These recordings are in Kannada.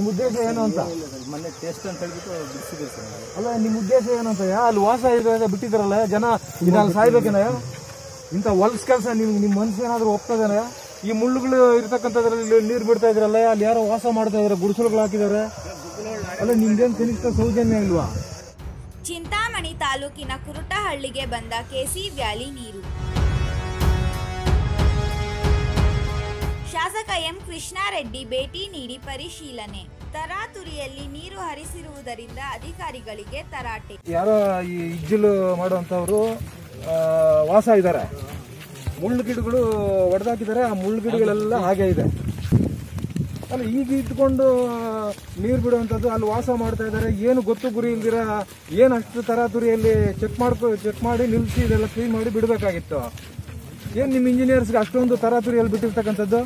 ನಿಮ್ಮ ಉದ್ದೇಶ ಏನು ಅಂತ ಮೊನ್ನೆ ಟೆಸ್ಟ್ ಅಂತ ಹೇಳ್ಬಿಟ್ಟು ಬಿಡಿಸಿದ್ರು ಸರ್ ನಾವು. ಅಲ್ಲ ನಿಮ್ಮ ಉದ್ದೇಶ ಏನಂತ ಅಲ್ಲಿ ವಾಸ ಇದೆ ಬಿಟ್ಟಿದ್ರಲ್ಲ ಜನ ಇದಲ್ಲಿ ಸಾಯ್ಬೇಕೇನ ಇಂಥ ಹೊಲ್ಸ್ ಕೆಲಸ ನಿಮ್ ನಿಮ್ಮ ಮನ್ಸು ಏನಾದ್ರು ಒಪ್ತದೇನ ಈ ಮುಳ್ಳುಗಳು ಇರ್ತಕ್ಕಂಥದ್ರಲ್ಲಿ ನೀರು ಬಿಡ್ತಾ ಇದ್ರಲ್ಲ ಅಲ್ಲಿ ಯಾರೋ ವಾಸ ಮಾಡ್ತಾ ಇದಾರೆ ಗುಡಿಸಲುಗಳು ಹಾಕಿದ್ದಾರೆ ಅಲ್ಲ ನಿಮ್ದೇನು ಕನಿಷ್ಠ ಸೌಜನ್ಯ ಇಲ್ವಾ ಚಿಂತಾಮಣಿ ತಾಲೂಕಿನ ಕುರುಟಹಳ್ಳಿಗೆ ಬಂದ ಕೆಸಿ ವ್ಯಾಲಿ ನೀರು ಶಾಸಕ ಎಂ ಕೃಷ್ಣಾರೆಡ್ಡಿ ಭೇಟಿ ನೀಡಿ ಪರಿಶೀಲನೆ ತರಾತುರಿಯಲ್ಲಿ ನೀರು ಹರಿಸಿರುವುದರಿಂದ ಅಧಿಕಾರಿಗಳಿಗೆ ತರಾಟೆ ಯಾರೋ ಈ ಇಜ್ಜಲು ಮಾಡುವಂಥವ್ರು ಆ, ವಾಸ ಇದ್ದಾರೆ ಮುಳ್ಳು ಗಿಡಗಳು ಒಡೆದಾಕಿದ್ದಾರೆ ಆ ಮುಳ್ಳು ಗಿಡಗಳೆಲ್ಲ ಹಾಗೆ ಇದೆ ಅಲ್ಲ ಈಗ ಇದ್ಕೊಂಡು ನೀರು ಬಿಡುವಂಥದ್ದು ಅಲ್ಲಿ ವಾಸ ಮಾಡ್ತಾ ಇದ್ದಾರೆ ಏನು ಗೊತ್ತು ಗುರಿ ಇಲ್ದಿರ ಏನು ಅಷ್ಟು ತರಾತುರಿಯಲ್ಲಿ ಚೆಕ್ ಮಾಡ್ಕೊ ಚೆಕ್ ಮಾಡಿ ನಿಲ್ಲಿಸಿ ಇದೆಲ್ಲ ಕ್ಲೀನ್ ಮಾಡಿ ಬಿಡಬೇಕಾಗಿತ್ತು ಏನು ನಿಮ್ಮ ಇಂಜಿನಿಯರ್ಸ್ಗೆ ಅಷ್ಟೊಂದು ತರಾತುರಿಯಲ್ಲಿ ಬಿಟ್ಟಿರ್ತಕ್ಕಂಥದ್ದು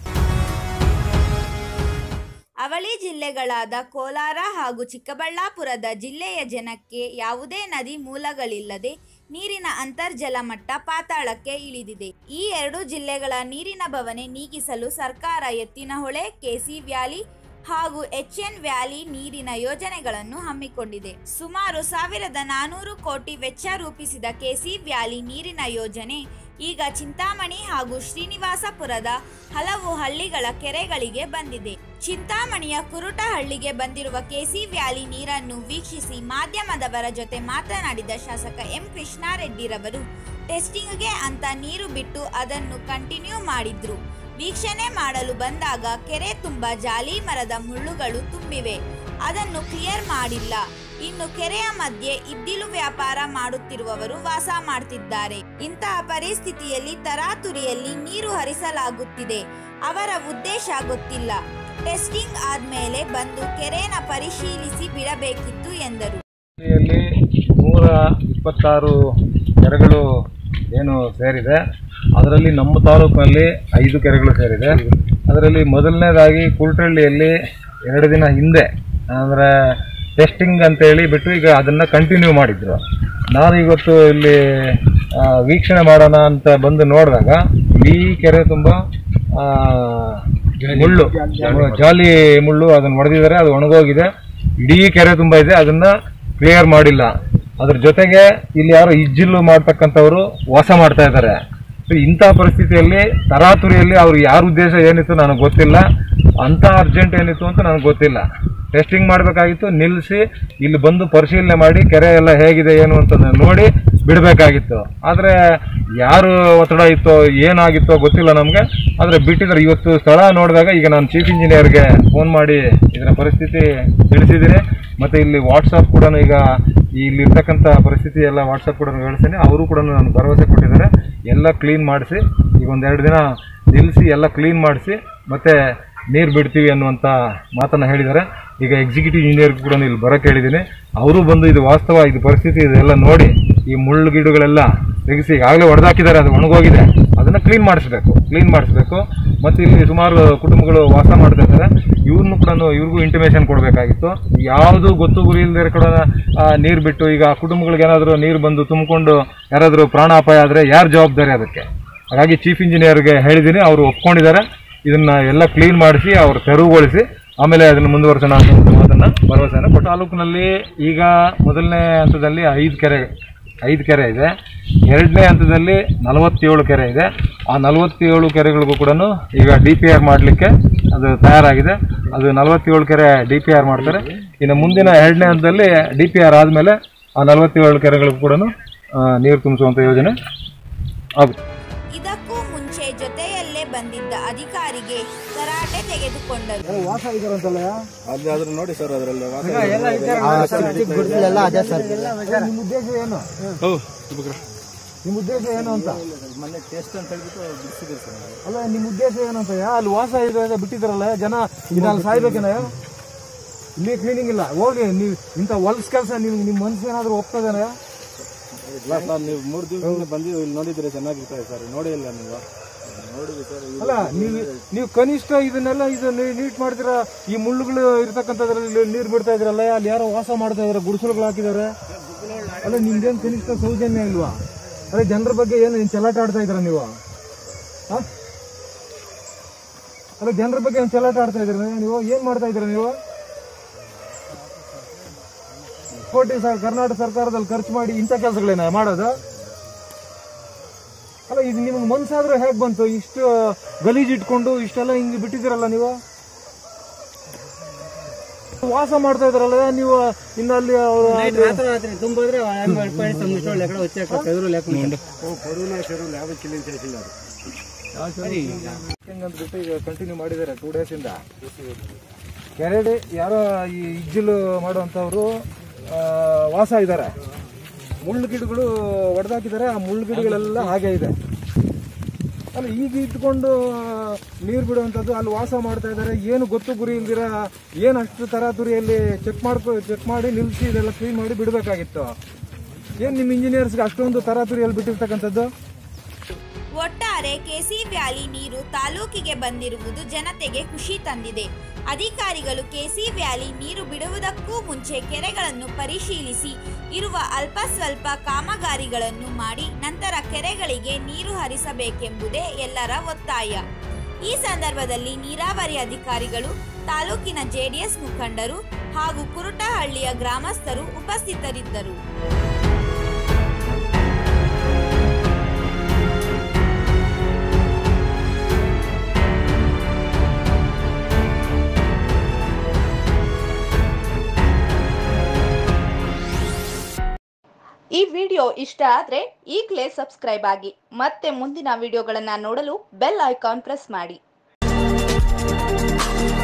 ಅವಳಿ ಜಿಲ್ಲೆಗಳಾದ ಕೋಲಾರ ಹಾಗೂ ಚಿಕ್ಕಬಳ್ಳಾಪುರದ ಜಿಲ್ಲೆಯ ಜನಕ್ಕೆ ಯಾವುದೇ ನದಿ ಮೂಲಗಳಿಲ್ಲದೆ ನೀರಿನ ಅಂತರ್ಜಲ ಮಟ್ಟ ಪಾತಾಳಕ್ಕೆ ಇಳಿದಿದೆ ಈ ಎರಡು ಜಿಲ್ಲೆಗಳ ನೀರಿನ ಬವಣೆ ನೀಗಿಸಲು ಸರ್ಕಾರ ಎತ್ತಿನಹೊಳೆ ಕೆಸಿ ವ್ಯಾಲಿ ಹಾಗೂ ಎಚ್ಎನ್ ವ್ಯಾಲಿ ನೀರಿನ ಯೋಜನೆಗಳನ್ನು ಹಮ್ಮಿಕೊಂಡಿದೆ ಸುಮಾರು ಸಾವಿರದ ನಾನೂರು ಕೋಟಿ ವೆಚ್ಚ ರೂಪಿಸಿದ ಕೆಸಿ ವ್ಯಾಲಿ ನೀರಿನ ಯೋಜನೆ ಈಗ ಚಿಂತಾಮಣಿ ಹಾಗೂ ಶ್ರೀನಿವಾಸಪುರದ ಹಲವು ಹಳ್ಳಿಗಳ ಕೆರೆಗಳಿಗೆ ಬಂದಿದೆ ಚಿಂತಾಮಣಿಯ ಕುರುಟಹಳ್ಳಿಗೆ ಬಂದಿರುವ ಕೆಸಿ ವ್ಯಾಲಿ ನೀರನ್ನು ವೀಕ್ಷಿಸಿ ಮಾಧ್ಯಮದವರ ಜೊತೆ ಮಾತನಾಡಿದ ಶಾಸಕ ಎಂ ಕೃಷ್ಣಾರೆಡ್ಡಿರವರು ಟೆಸ್ಟಿಂಗ್ಗೆ ಅಂತ ನೀರು ಬಿಟ್ಟು ಅದನ್ನು ಕಂಟಿನ್ಯೂ ಮಾಡಿದ್ರು ವೀಕ್ಷಣೆ ಮಾಡಲು ಬಂದಾಗ ಕೆರೆ ತುಂಬ ಜಾಲಿ ಮರದ ಮುಳ್ಳುಗಳು ತುಂಬಿವೆ ಅದನ್ನು ಕ್ಲಿಯರ್ ಮಾಡಿಲ್ಲ ಇನ್ನು ಕೆರೆಯ ಮಧ್ಯೆ ಇದ್ದಿಲು ವ್ಯಾಪಾರ ಮಾಡುತ್ತಿರುವವರು ವಾಸ ಮಾಡ್ತಿದ್ದಾರೆ ಇಂತಹ ಪರಿಸ್ಥಿತಿಯಲ್ಲಿ ತರಾತುರಿಯಲ್ಲಿ ನೀರು ಹರಿಸಲಾಗುತ್ತಿದೆ ಅವರ ಉದ್ದೇಶ ಗೊತ್ತಿಲ್ಲ ಟೆಸ್ಟಿಂಗ್ ಆದ್ಮೇಲೆ ಬಂದು ಕೆರೆನ ಪರಿಶೀಲಿಸಿ ಬಿಡಬೇಕಿತ್ತು ಎಂದರು ಜಿಲ್ಲೆಯಲ್ಲಿ ನೂರ ಇಪ್ಪತ್ತಾರು ಕೆರೆಗಳು ಏನು ಸೇರಿದೆ ಅದರಲ್ಲಿ ನಮ್ಮ ತಾಲೂಕಿನಲ್ಲಿ ಐದು ಕೆರೆಗಳು ಸೇರಿದೆ ಅದರಲ್ಲಿ ಮೊದಲನೇದಾಗಿ ಕುಲ್ಟಳ್ಳಿಯಲ್ಲಿ ಎರಡು ದಿನ ಹಿಂದೆ ಅಂದರೆ ಟೆಸ್ಟಿಂಗ್ ಅಂತೇಳಿ ಬಿಟ್ಟು ಈಗ ಅದನ್ನು ಕಂಟಿನ್ಯೂ ಮಾಡಿದ್ರು ನಾನು ಇವತ್ತು ಇಲ್ಲಿ ಆ, ವೀಕ್ಷಣೆ ಮಾಡೋಣ ಅಂತ ಬಂದು ನೋಡಿದಾಗ ಈ ಕೆರೆ ತುಂಬ ಆ, ಮುಳ್ಳು ಜಾಲಿ ಮುಳ್ಳು ಅದನ್ನು ಹೊಡೆದಿದ್ದಾರೆ ಅದು ಒಣಗೋಗಿದೆ ಇಡೀ ಕೆರೆ ತುಂಬ ಇದೆ ಅದನ್ನ ಕ್ಲಿಯರ್ ಮಾಡಿಲ್ಲ ಅದ್ರ ಜೊತೆಗೆ ಇಲ್ಲಿ ಯಾರೋ ಇಜ್ಜಿಲ್ಲು ಮಾಡ್ತಕ್ಕಂಥವ್ರು ವಾಸ ಮಾಡ್ತಾ ಇದ್ದಾರೆ ಸೊ ಇಂಥ ಪರಿಸ್ಥಿತಿಯಲ್ಲಿ ತರಾತುರಿಯಲ್ಲಿ ಅವ್ರ ಯಾರ ಉದ್ದೇಶ ಏನಿತ್ತು ನನಗೆ ಗೊತ್ತಿಲ್ಲ ಅಂತ ಅರ್ಜೆಂಟ್ ಏನಿತ್ತು ಅಂತ ನನಗೆ ಗೊತ್ತಿಲ್ಲ ಟೆಸ್ಟಿಂಗ್ ಮಾಡಬೇಕಾಗಿತ್ತು ನಿಲ್ಲಿಸಿ ಇಲ್ಲಿ ಬಂದು ಪರಿಶೀಲನೆ ಮಾಡಿ ಕೆರೆ ಎಲ್ಲ ಹೇಗಿದೆ ಏನು ಅಂತ ನೋಡಿ ಬಿಡಬೇಕಾಗಿತ್ತು ಆದರೆ ಯಾರು ಒತ್ತಡ ಇತ್ತೋ ಏನಾಗಿತ್ತೋ ಗೊತ್ತಿಲ್ಲ ನಮಗೆ ಆದರೆ ಬಿಟ್ಟಿದ್ದಾರೆ ಇವತ್ತು ಸ್ಥಳ ನೋಡಿದಾಗ ಈಗ ನಾನು ಚೀಫ್ ಇಂಜಿನಿಯರ್ಗೆ ಫೋನ್ ಮಾಡಿ ಇದರ ಪರಿಸ್ಥಿತಿ ತಿಳಿಸಿದ್ದೀನಿ ಮತ್ತು ಇಲ್ಲಿ ವಾಟ್ಸಪ್ ಕೂಡ ಈಗ ಇಲ್ಲಿರ್ತಕ್ಕಂಥ ಪರಿಸ್ಥಿತಿ ಎಲ್ಲ ವಾಟ್ಸಪ್ ಕೂಡ ಹೇಳ್ತೀನಿ ಅವರು ಕೂಡ ನಾನು ಭರವಸೆ ಕೊಟ್ಟಿದ್ದಾರೆ ಎಲ್ಲ ಕ್ಲೀನ್ ಮಾಡಿಸಿ ಈಗ ಒಂದೆರಡು ದಿನ ನಿಲ್ಲಿಸಿ ಎಲ್ಲ ಕ್ಲೀನ್ ಮಾಡಿಸಿ ಮತ್ತು ನೀರು ಬಿಡ್ತೀವಿ ಅನ್ನುವಂಥ ಮಾತನ್ನು ಹೇಳಿದ್ದಾರೆ ಈಗ ಎಕ್ಸಿಕ್ಯೂಟಿವ್ ಇಂಜಿನಿಯರ್ ಕೂಡ ಇಲ್ಲಿ ಬರೋಕ್ಕೆ ಹೇಳಿದ್ದೀನಿ ಅವರು ಬಂದು ಇದು ವಾಸ್ತವ ಇದು ಪರಿಸ್ಥಿತಿ ಇದೆಲ್ಲ ನೋಡಿ ಈ ಮುಳ್ಳು ಗಿಡಗಳೆಲ್ಲ ತೆಗೆಸಿ ಈಗಾಗಲೇ ಹೊಡೆದಾಕಿದ್ದಾರೆ ಅದು ಒಣಗೋಗಿದೆ ಅದನ್ನು ಕ್ಲೀನ್ ಮಾಡಿಸ್ಬೇಕು ಕ್ಲೀನ್ ಮಾಡಿಸ್ಬೇಕು ಮತ್ತು ಇಲ್ಲಿ ಸುಮಾರು ಕುಟುಂಬಗಳು ವಾಸ ಮಾಡ್ತಾ ಇದ್ದಾರೆ ಇವ್ರನ್ನೂ ಕೂಡ ಇವ್ರಿಗೂ ಇಂಟಿಮೇಷನ್ ಕೊಡಬೇಕಾಗಿತ್ತು ಯಾವುದು ಗೊತ್ತು ಗುರಿ ಇಲ್ಲದೆ ಕೂಡ ನೀರು ಬಿಟ್ಟು ಈಗ ಆ ಕುಟುಂಬಗಳಿಗೆ ಏನಾದರೂ ನೀರು ಬಂದು ತುಂಬಿಕೊಂಡು ಯಾರಾದರೂ ಪ್ರಾಣಾಪಾಯ ಆದರೆ ಯಾರು ಜವಾಬ್ದಾರಿ ಅದಕ್ಕೆ ಹಾಗಾಗಿ ಚೀಫ್ ಇಂಜಿನಿಯರ್ಗೆ ಹೇಳಿದ್ದೀನಿ ಅವರು ಒಪ್ಕೊಂಡಿದ್ದಾರೆ ಇದನ್ನ ಎಲ್ಲ ಕ್ಲೀನ್ ಮಾಡಿಸಿ ಅವರು ತೆರವುಗೊಳಿಸಿ ಆಮೇಲೆ ಅದನ್ನು ಮುಂದುವರಿಸೋಣ ಅಂತ ಮಾತನ್ನ ಭರವಸೆನ ಕೊಟ್ಟು ತಾಲೂಕಿನಲ್ಲಿ ಈಗ ಮೊದಲನೇ ಹಂತದಲ್ಲಿ ಐದು ಕೆರೆ ಐದು ಕೆರೆ ಇದೆ ಎರಡನೇ ಹಂತದಲ್ಲಿ ನಲವತ್ತೇಳು ಕೆರೆ ಇದೆ ಆ ನಲವತ್ತೇಳು ಕೆರೆಗಳಿಗೂ ಕೂಡ ಈಗ ಡಿ ಪಿ ಆರ್ ಮಾಡಲಿಕ್ಕೆ ಅದು ತಯಾರಾಗಿದೆ ಅದು ನಲವತ್ತೇಳು ಕೆರೆ ಡಿ ಪಿ ಆರ್ ಮಾಡ್ತಾರೆ ಇನ್ನು ಮುಂದಿನ ಎರಡನೇ ಹಂತದಲ್ಲಿ ಡಿ ಪಿ ಆರ್ ಆದಮೇಲೆ ಆ ನಲವತ್ತೇಳು ಕೆರೆಗಳಿಗೂ ಕೂಡ ನೀರು ತುಂಬಿಸುವಂಥ ಯೋಜನೆ ಆಗುತ್ತೆ ಇದಕ್ಕೂ ಮುಂಚೆ ಜೊತೆಯಲ್ಲೇ ಬಂದಿದ್ದ ಅಧಿಕಾರಿಗೆ ತರಾಟೆ ತೆಗೆದುಕೊಂಡರು ವಾಸ ಇದಾರಂತಲ್ಲ ಅಲ್ಲಿ ಆದ್ರೂ ನೋಡಿ ಸರ್ ಅದರಲ್ಲಿ ನಿಮ್ಮ ಉದ್ದೇಶ ಏನು ನಿಮ್ಮ ಉದ್ದೇಶ ಏನು ಅಂತ ಮೊನ್ನೆ ಟೆಸ್ಟ್ ಅಂತ ಹೇಳ್ಬಿಟ್ಟು ಬಿಡಿಸಿದ್ರು ಸರ್ ನಾವು. ಅಲ್ಲ ನಿಮ್ಮ ಉದ್ದೇಶ ಏನಂತ ಅಲ್ಲಿ ವಾಸ ಇದೆ ಬಿಟ್ಟಿದ್ರಲ್ಲ ಜನ ಇದಲ್ಲಿ ಸಾಯ್ಬೇಕೇನ ಇಲ್ಲಿ ಕ್ಲೀನಿಂಗ್ ಇಲ್ಲ ಹೋಗಿ ನೀವು ಇಂಥ ಹೊಲ್ಸ್ ಕೆಲಸ ನೀವು ನಿಮ್ಮ ಮನ್ಸು ಏನಾದ್ರು ಒಪ್ತದೇನ ಇಲ್ಲ ಸರ್ ನೀವು ಮೂರು ದಿವಸದಿಂದ ಬಂದು ಇಲ್ಲಿ ನೋಡಿದ್ರೆ ಚೆನ್ನಾಗಿರ್ತದೆ ಸರ್ ನೋಡಿ ಇಲ್ಲ ನೀವು ನೋಡಿದ್ವಿ ಸರ್ ಇದು- ಅಲ್ಲ ನೀವು ನೀವು ಕನಿಷ್ಠ ಇದನ್ನೆಲ್ಲ ಇದು ನೀಟ್ ಮಾಡ್ತೀರಾ ಈ ಮುಳ್ಳುಗಳು ಇರ್ತಕ್ಕಂಥದ್ರಲ್ಲಿ ನೀರು ಬಿಡ್ತಾ ಇದ್ರಲ್ಲ ಅಲ್ಲಿ ಯಾರೋ ವಾಸ ಮಾಡ್ತಾ ಇದಾರೆ ಗುಡಿಸಲುಗಳು ಹಾಕಿದ್ದಾರೆ ಅಲ್ಲ ನಿಮ್ದೇನು ಕನಿಷ್ಠ ಸೌಜನ್ಯ ಇಲ್ವಾ ಅದೇ ಜನರ ಬಗ್ಗೆ ಏನು ಏನ್ ಚೆಲ್ಲಾಟ ಆಡ್ತಾ ಇದ್ದೀರಾ ನೀವು ಆ? ಅಲ್ಲ ಜನರ ಬಗ್ಗೆ ಏನು ಚೆಲ್ಲಾಟ ಆಡ್ತಾ ಇದ್ದೀರಾ ನೀವು ಏನ್ ಮಾಡ್ತಾ ಇದ್ದೀರಾ ನೀವು ಕೋಟಿ ಸ- ಕರ್ನಾಟಕ ಸರ್ಕಾರದಲ್ಲಿ ಖರ್ಚು ಮಾಡಿ ಇಂಥ ಕೆಲಸಗಳೇನ ಮಾಡೋದು ಅಲ್ಲ ಇದು ನಿಮ್ಗೆ ಮನ್ಸಾದ್ರೆ ಹೇಗೆ ಬಂತು ಇಷ್ಟು ಗಲೀಜ್ ಇಟ್ಕೊಂಡು ಇಷ್ಟೆಲ್ಲ ಹಿಂಗೆ ಬಿಟ್ಟಿದ್ದೀರಲ್ಲ ನೀವು ವಾಸ ಮಾಡ್ತಾ ಇದ್ರಲ್ಲ ನೀವು ಇನ್ನು ಅಲ್ಲಿ ಅವ್ರು ರಾತ್ರಿ ರಾತ್ರಿ ತುಂಬಿದ್ರೆ ಒಳ್ಳೆ ಕಡೆ వచ్చి అక్కడ పెదరు లేకుండా ಬಿಟ್ಟು ಈಗ ಕಂಟಿನ್ಯೂ ಮಾಡಿದ್ದಾರೆ ಟೂ ಡೇಸ್ ಇಂದ ಕೆರೆಡಿ ಯಾರೋ ಈ ಇಜ್ಜಲು ಮಾಡುವಂಥವ್ರು ಆ, ವಾಸ ಇದ್ದಾರೆ ಮುಳ್ಳು ಗಿಡಗಳು ಒಡೆದಾಕಿದ್ದಾರೆ ಆ ಮುಳ್ಳು ಗಿಡಗಳೆಲ್ಲ ಹಾಗೆ ಇದೆ ಅಲ್ಲ ಈಗ ಇದ್ಕೊಂಡು ನೀರು ಬಿಡುವಂಥದ್ದು ಅಲ್ಲಿ ವಾಸ ಮಾಡ್ತಾ ಇದ್ದಾರೆ ಏನು ಗೊತ್ತು ಗುರಿ ಇಲ್ದಿರ ಏನು ಅಷ್ಟು ತರಾತುರಿಯಲ್ಲಿ ಚೆಕ್ ಮಾಡ್ಕೊ ಚೆಕ್ ಮಾಡಿ ನಿಲ್ಲಿಸಿ ಇದೆಲ್ಲ ಕ್ಲೀನ್ ಮಾಡಿ ಬಿಡಬೇಕಾಗಿತ್ತು ಏನು ನಿಮ್ಮ ಇಂಜಿನಿಯರ್ಸ್ಗೆ ಅಷ್ಟೊಂದು ತರಾತುರಿಯಲ್ಲಿ ಬಿಟ್ಟಿರ್ತಕ್ಕಂಥದ್ದು ಒಟ್ಟಾರೆ ಕೆಸಿ ವ್ಯಾಲಿ ನೀರು ತಾಲೂಕಿಗೆ ಬಂದಿರುವುದು ಜನತೆಗೆ ಖುಷಿ ತಂದಿದೆ ಅಧಿಕಾರಿಗಳು ಕೆಸಿ ವ್ಯಾಲಿ ನೀರು ಬಿಡುವುದಕ್ಕೂ ಮುಂಚೆ ಕೆರೆಗಳನ್ನು ಪರಿಶೀಲಿಸಿ ಇರುವ ಅಲ್ಪ ಸ್ವಲ್ಪ ಕಾಮಗಾರಿಗಳನ್ನು ಮಾಡಿ ನಂತರ ಕೆರೆಗಳಿಗೆ ನೀರು ಹರಿಸಬೇಕೆಂಬುದೇ ಎಲ್ಲರ ಒತ್ತಾಯ ಈ ಸಂದರ್ಭದಲ್ಲಿ ನೀರಾವರಿ ಅಧಿಕಾರಿಗಳು ತಾಲೂಕಿನ ಜೆಡಿಎಸ್ ಮುಖಂಡರು ಹಾಗೂ ಕುರುಟಹಳ್ಳಿಯ ಗ್ರಾಮಸ್ಥರು ಉಪಸ್ಥಿತರಿದ್ದರು ಈ ವಿಡಿಯೋ ಇಷ್ಟ ಆದರೆ ಈಗಲೇ ಸಬ್ಸ್ಕ್ರೈಬ್ ಆಗಿ ಮತ್ತೆ ಮುಂದಿನ ವಿಡಿಯೋಗಳನ್ನು ನೋಡಲು ಬೆಲ್ ಐಕಾನ್ ಪ್ರೆಸ್ ಮಾಡಿ